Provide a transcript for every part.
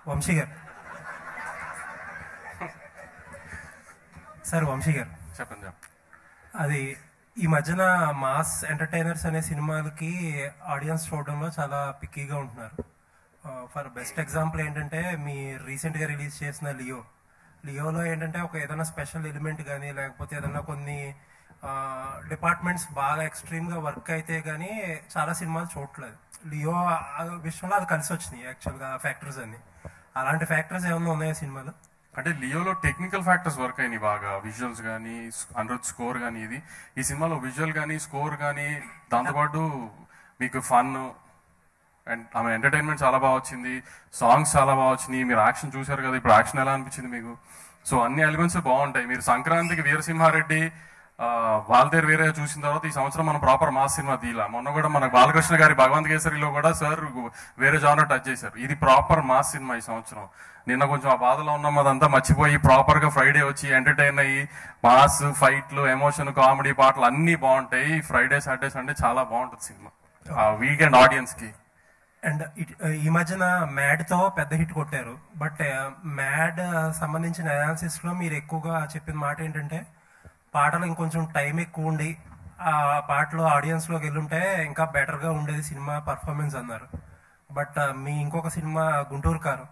వంశీ గారు సార్ వంశీ గారు చెప్పండి చెప్పండి అది ఈ మధ్యన మాస్ ఎంటర్టైనర్స్ అనే సినిమాలకి ఆడియన్స్ చూడడంలో చాలా పిక్కీగా ఉంటున్నారు ఫర్ బెస్ట్ ఎగ్జాంపుల్ ఏంటంటే మీ రీసెంట్గా రిలీజ్ చేసిన లియో లియోలో ఏంటంటే ఒక ఏదైనా స్పెషల్ ఎలిమెంట్ కానీ లేకపోతే ఏదైనా కొన్ని డిపార్ట్మెంట్స్ బాగా ఎక్స్ట్రీమ్గా వర్క్ అయితే కానీ చాలా సినిమాలు చూడట్లేదు లియో ఆ విషయంలో అది కలిసి వచ్చినాయి యాక్చువల్గా ఫ్యాక్టర్స్ అన్ని అలాంటి ఫ్యాక్టర్స్ ఏమన్నా ఉన్నాయా సినిమాలో అంటే లియోలో టెక్నికల్ ఫ్యాక్టర్స్ వర్క్ అయినాయి బాగా విజువల్స్ కానీ అనిరుద్ స్కోర్ కానీ ఇది ఈ సినిమాలో విజువల్ కానీ స్కోర్ కానీ దాంతోపాటు మీకు ఫన్ అండ్ ఆమె ఎంటర్టైన్మెంట్ చాలా బాగా వచ్చింది సాంగ్స్ చాలా బాగా వచ్చినాయి మీరు యాక్షన్ చూశారు కదా ఇప్పుడు యాక్షన్ ఎలా అనిపించింది మీకు సో అన్ని ఎలిమెంట్స్ బాగుంటాయి మీరు సంక్రాంతికి వీరసింహారెడ్డి ఆ, వాల్తేరు వీరయ్య చూసిన తర్వాత ఈ సంవత్సరం మనం ప్రాపర్ మాస్ సినిమా తీయాల మొన్న కూడా మన బాలకృష్ణ గారి భగవంత్ కేసరిలో కూడా సార్ వేరే జానర్ టచ్ చేశారు ఇది ప్రాపర్ మాస్ సినిమా ఈ సంవత్సరం నిన్న కొంచెం ఆ బాధలో ఉన్నాం అదంతా మర్చిపోయి ప్రాపర్ గా ఫ్రైడే వచ్చి ఎంటర్టైన్ అయ్యి మాస్ ఫైట్లు ఎమోషన్ కామెడీ పాటలు అన్ని బాగుంటాయి ఫ్రైడే సాటర్డే సండే చాలా బాగుంటుంది సినిమా వీకెండ్ ఆడియన్స్ కి అండ్ ఇట్- ఈ మధ్యన మ్యాడ్ తో పెద్ద హిట్ కొట్టారు బట్ మ్యాడ్ సంబంధించిన అనాలిసిస్ లో మీరు ఎక్కువగా చెప్పిన మాట ఏంటంటే పాటలు ఇంకొంచెం టైం ఎక్కువ ఉండి ఆ పాటలు ఆడియన్స్ లోకి వెళ్ళుంటే ఇంకా బెటర్ గా ఉండేది సినిమా పర్ఫార్మెన్స్ అన్నారు బట్ మీ ఇంకొక cinema Guntur Karam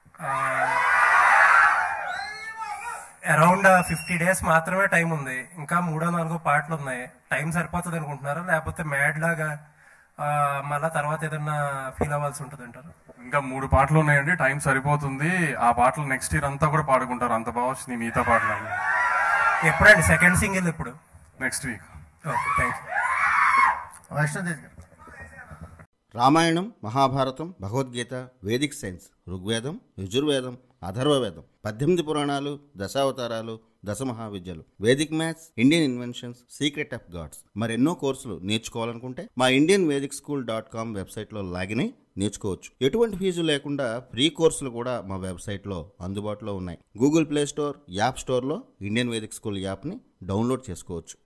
around fifty days మాత్రమే టైం ఉంది ఇంకా మూడో నాలుగో పాటలు ఉన్నాయి టైం సరిపోతుంది అనుకుంటున్నారా లేకపోతే మ్యాడ్ లాగా ఆ, మళ్ళా తర్వాత ఏదన్నా ఫీల్ అవ్వాల్సి ఉంటుంది అంటారు ఇంకా మూడు పాటలు ఉన్నాయండి టైం సరిపోతుంది ఆ పాటలు నెక్స్ట్ ఇయర్ అంతా కూడా పాడుకుంటారు అంత బాగా వచ్చినాయి మిగతా పాటలు ఎప్పుడండి సెకండ్ సింగిల్ ఇప్పుడు next week okay thank you Vaishnodevi గారు రామాయణం మహాభారతం భగవద్గీత వేదిక్ సైన్స్ ఋగ్వేదం యజుర్వేదం అథర్వవేదం పద్దెనిమిది పురాణాలు దశావతారాలు దశ మహావిద్యలు vedic maths Indian inventions secret of gods మరెన్నో కోర్సులు నేర్చుకోవాలనుకుంటే మా Indian vedic school dot com వెబ్సైట్లో లాగిన్ అయి నేర్చుకోవచ్చు ఎటువంటి ఫీజు లేకుండా ఫ్రీ కోర్సులు కూడా మా వెబ్సైట్లో అందుబాటులో ఉన్నాయి గూగుల్ ప్లే స్టోర్ యాప్ స్టోర్లో ఇండియన్ వేదిక్ స్కూల్ యాప్ని డౌన్లోడ్ చేసుకోవచ్చు